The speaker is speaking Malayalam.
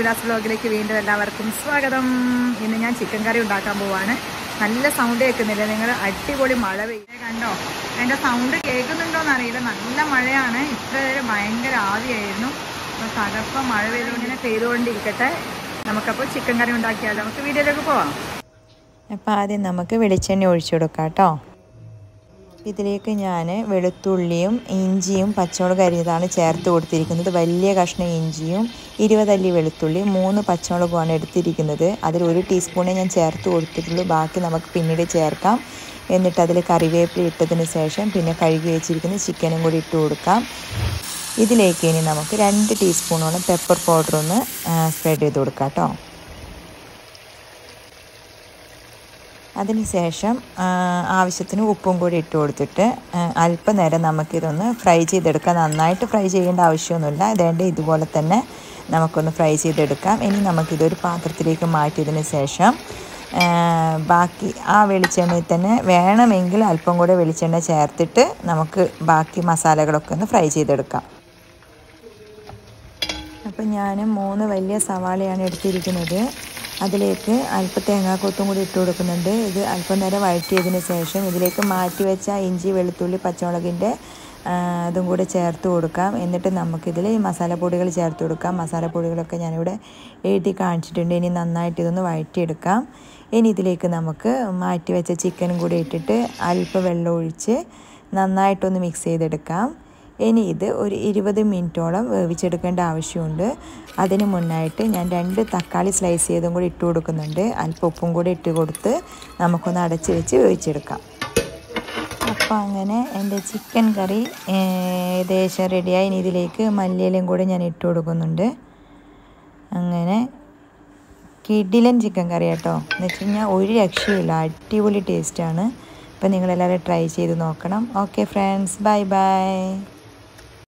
വിലാസ് ബ്ലോഗിലേക്ക് വീണ്ടും എല്ലാവർക്കും സ്വാഗതം ഇന്ന് ഞാൻ ചിക്കൻ കറി ഉണ്ടാക്കാൻ പോവാണ് നല്ല സൗണ്ട് കേൾക്കുന്നില്ല നിങ്ങൾ അടിപൊളി മഴ പെയ്യുന്നത് കണ്ടോ അതിൻ്റെ സൗണ്ട് കേൾക്കുന്നുണ്ടോന്ന് അറിയില്ല നല്ല മഴയാണ് ഇത്ര നേരം ഭയങ്കര ആവിയായിരുന്നു അപ്പോൾ തകർപ്പ മഴ പെയ്തുകൊണ്ടിങ്ങനെ പെയ്തുകൊണ്ടിരിക്കട്ടെ നമുക്കപ്പോൾ ചിക്കൻ കറി ഉണ്ടാക്കിയാലോ നമുക്ക് വീഡിയോയിലേക്ക് പോവാം അപ്പോൾ ആദ്യം നമുക്ക് വെളിച്ചെണ്ണ ഒഴിച്ചു കൊടുക്കാം കേട്ടോ ഇതിലേക്ക് ഞാൻ വെളുത്തുള്ളിയും ഇഞ്ചിയും പച്ചമുളക് അരിഞ്ഞതാണ് ചേർത്ത് കൊടുത്തിരിക്കുന്നത് വലിയ കഷ്ണം ഇഞ്ചിയും ഇരുപതല്ലി വെളുത്തുള്ളി മൂന്ന് പച്ചമുളകുമാണ് എടുത്തിരിക്കുന്നത് അതിൽ ഒരു ടീസ്പൂണേ ഞാൻ ചേർത്ത് കൊടുത്തിട്ടുള്ളൂ ബാക്കി നമുക്ക് പിന്നീട് ചേർക്കാം എന്നിട്ട് അതിൽ കറിവേപ്പില ഇട്ടതിന് ശേഷം പിന്നെ കഴുകി വെച്ചിരിക്കുന്ന ചിക്കനും കൂടി ഇട്ട് കൊടുക്കാം ഇതിലേക്ക് ഇനി നമുക്ക് രണ്ട് ടീസ്പൂണോളം പെപ്പർ പൗഡർ ഒന്ന് സ്പ്രെഡ് ചെയ്ത് കൊടുക്കാം കേട്ടോ അതിനുശേഷം ആവശ്യത്തിന് ഉപ്പും കൂടി ഇട്ട് കൊടുത്തിട്ട് അല്പനേരം നമുക്കിതൊന്ന് ഫ്രൈ ചെയ്തെടുക്കാം നന്നായിട്ട് ഫ്രൈ ചെയ്യേണ്ട ആവശ്യമൊന്നുമില്ല ഇതേണ്ട ഇതുപോലെ തന്നെ നമുക്കൊന്ന് ഫ്രൈ ചെയ്തെടുക്കാം ഇനി നമുക്കിതൊരു പാത്രത്തിലേക്ക് മാറ്റിയതിന് ശേഷം ബാക്കി ആ വെളിച്ചെണ്ണയിൽ തന്നെ വേണമെങ്കിൽ അല്പം കൂടെ വെളിച്ചെണ്ണ ചേർത്തിട്ട് നമുക്ക് ബാക്കി മസാലകളൊക്കെ ഒന്ന് ഫ്രൈ ചെയ്തെടുക്കാം അപ്പം ഞാൻ മൂന്ന് വലിയ സവാളയാണ് എടുത്തിരിക്കുന്നത് അതിലേക്ക് അല്പം തേങ്ങാക്കൊത്തും കൂടി ഇട്ട് കൊടുക്കുന്നുണ്ട് ഇത് അല്പം നേരം വഴറ്റിയതിന് ശേഷം ഇതിലേക്ക് മാറ്റി വെച്ച ഇഞ്ചി വെളുത്തുള്ളി പച്ചമുളകിൻ്റെ അതും കൂടി ചേർത്ത് കൊടുക്കാം എന്നിട്ട് നമുക്കിതിൽ മസാലപ്പൊടികൾ ചേർത്ത് കൊടുക്കാം മസാലപ്പൊടികളൊക്കെ ഞാനിവിടെ എഴുതി കാണിച്ചിട്ടുണ്ട് ഇനി നന്നായിട്ട് ഇതൊന്ന് വഴറ്റിയെടുക്കാം ഇനി ഇതിലേക്ക് നമുക്ക് മാറ്റി വെച്ച ചിക്കനും കൂടി ഇട്ടിട്ട് അല്പം വെള്ളം ഒഴിച്ച് നന്നായിട്ടൊന്ന് മിക്സ് ചെയ്തെടുക്കാം ഇനി ഇത് ഒരു ഇരുപത് മിനിറ്റോളം വേവിച്ചെടുക്കേണ്ട ആവശ്യമുണ്ട് അതിന് മുന്നായിട്ട് ഞാൻ രണ്ട് തക്കാളി സ്ലൈസ് ചെയ്തും കൂടി ഇട്ട് കൊടുക്കുന്നുണ്ട് അല്പം ഉപ്പും കൂടി ഇട്ട് കൊടുത്ത് നമുക്കൊന്ന് അടച്ച് വെച്ച് വേവിച്ചെടുക്കാം അപ്പോൾ അങ്ങനെ എൻ്റെ ചിക്കൻ കറി ഏകദേശം റെഡിയായി ഇനി ഇതിലേക്ക് മല്ലിയിലയും കൂടി ഞാൻ ഇട്ട് കൊടുക്കുന്നുണ്ട് അങ്ങനെ കിഡിലൻ ചിക്കൻ കറി കേട്ടോ എന്ന് വെച്ച് കഴിഞ്ഞാൽ ഒരു രക്ഷയില്ല അടിപൊളി ടേസ്റ്റാണ് അപ്പോൾ നിങ്ങളെല്ലാവരും ട്രൈ ചെയ്ത് നോക്കണം ഓക്കെ ഫ്രണ്ട്സ് ബൈ ബൈ